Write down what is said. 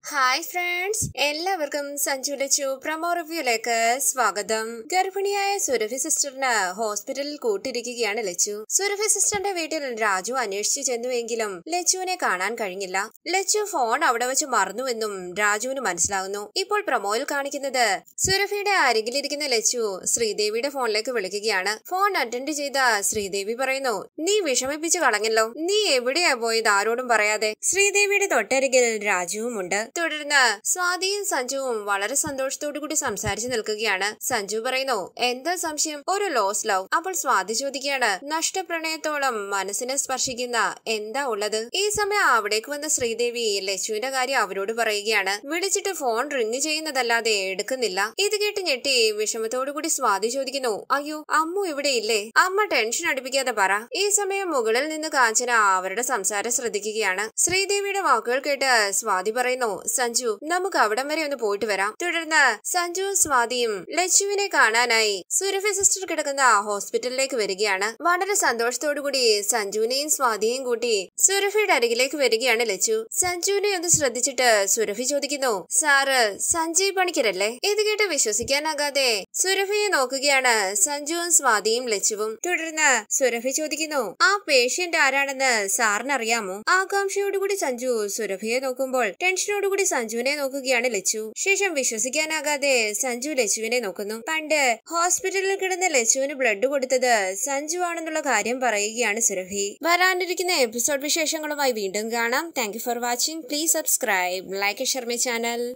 hi friends എല്ലാവർക്കും Sanju Lachu promo റിവ്യൂയിലേക്ക് സ്വാഗതം ഗർഭിണിയായ സുരഭി സിസ്റ്ററിന് ഹോസ്പിറ്റലിൽ കൂട്ടിരിക്കുകയാണ് ലച്ചു സുരഭി സിസ്റ്ററിന്റെ വീട്ടിൽ രാജു അന്വേഷിച്ചു ചെന്നുവെങ്കിലും ലച്ചുവിനെ കാണാൻ കഴിഞ്ഞില്ല ലച്ചു ഫോൺ അവിടെ വെച്ച് മറന്നുവെന്നും രാജുവിന് മനസ്സിലാകുന്നു ഇപ്പോൾ പ്രമോയിൽ കാണിക്കുന്നത് സുരഭിയുടെ അരികിലിരിക്കുന്ന ലച്ചു ശ്രീദേവിയുടെ ഫോണിലേക്ക് വിളിക്കുകയാണ് ഫോൺ അറ്റൻഡ് ചെയ്ത ശ്രീദേവി പറയുന്നു നീ വിഷമിപ്പിച്ചു കളഞ്ഞല്ലോ നീ എവിടെയാ പോയത് ആരോടും പറയാതെ ശ്രീദേവിയുടെ തൊട്ടരികിൽ രാജുവുമുണ്ട് തുടർന്ന് സ്വാതിയും സഞ്ജുവും വളരെ സന്തോഷത്തോടു കൂടി സംസാരിച്ചു നിൽക്കുകയാണ് സഞ്ജു പറയുന്നു എന്താ സംശയം ഒരു ലോസ് ലവ് അപ്പോൾ സ്വാതി ചോദിക്കുകയാണ് നഷ്ടപ്രണയത്തോളം മനസ്സിനെ സ്പർശിക്കുന്ന എന്താ ഉള്ളത് ഈ സമയം അവിടേക്ക് വന്ന ശ്രീദേവി ലച്ചുവിന്റെ കാര്യം അവരോട് പറയുകയാണ് വിളിച്ചിട്ട് ഫോൺ റിങ് ചെയ്യുന്നതല്ലാതെ എടുക്കുന്നില്ല ഇത് കേട്ട് ഞെട്ടി വിഷമത്തോടു കൂടി സ്വാതി ചോദിക്കുന്നു അയ്യോ അമ്മു ഇവിടെ ഇല്ലേ അമ്മ ടെൻഷൻ അടുപ്പിക്കാതെ പറ ഈ സമയം മുകളിൽ നിന്ന് കാഞ്ചന അവരുടെ സംസാരം ശ്രദ്ധിക്കുകയാണ് ശ്രീദേവിയുടെ വാക്കുകൾ കേട്ട് സ്വാതി പറയുന്നു സഞ്ജു നമുക്ക് അവിടം വരെ ഒന്ന് പോയിട്ട് വരാം തുടർന്ന് സഞ്ജുവും സ്വാതിയും ലച്ചുവിനെ കാണാനായി സുരഭി സിസ്റ്റർ കിടക്കുന്ന ഹോസ്പിറ്റലിലേക്ക് വരികയാണ് വളരെ സന്തോഷത്തോടുകൂടി സഞ്ജുവിനെയും സ്വാതിയെയും കൂട്ടി സുരഭിയുടെ അരികിലേക്ക് വരികയാണ് ലച്ചു സഞ്ജുവിനെ ഒന്ന് ശ്രദ്ധിച്ചിട്ട് സുരഭി ചോദിക്കുന്നു സാറ് സഞ്ജയ് പണിക്കരല്ലേ ഇത് കേട്ട് വിശ്വസിക്കാനാകാതെ സുരഭിയെ നോക്കുകയാണ് സഞ്ജുവും സ്വാതിയും ലച്ചുവും തുടർന്ന് സുരഭി ചോദിക്കുന്നു ആ പേഷ്യന്റ് ആരാണെന്ന് സാറിന് അറിയാമോ ആകാംക്ഷയോടുകൂടി സഞ്ജു സുരഭിയെ നോക്കുമ്പോൾ ടെൻഷനോടുകൂടി സഞ്ജുവിനെ നോക്കുകയാണ് ലച്ചു ശേഷം വിശ്വസിക്കാനാകാതെ സഞ്ജു ലച്ചുവിനെ നോക്കുന്നു പണ്ട് ഹോസ്പിറ്റലിൽ കിടന്ന ലച്ചുവിന് ബ്ലഡ് കൊടുത്തത് സഞ്ജു ആണെന്നുള്ള കാര്യം പറയുകയാണ് സുരഭി വരാനിരിക്കുന്ന എപ്പിസോഡ് വിശേഷങ്ങളുമായി വീണ്ടും കാണാം thank for watching please subscribe like Sharmi channel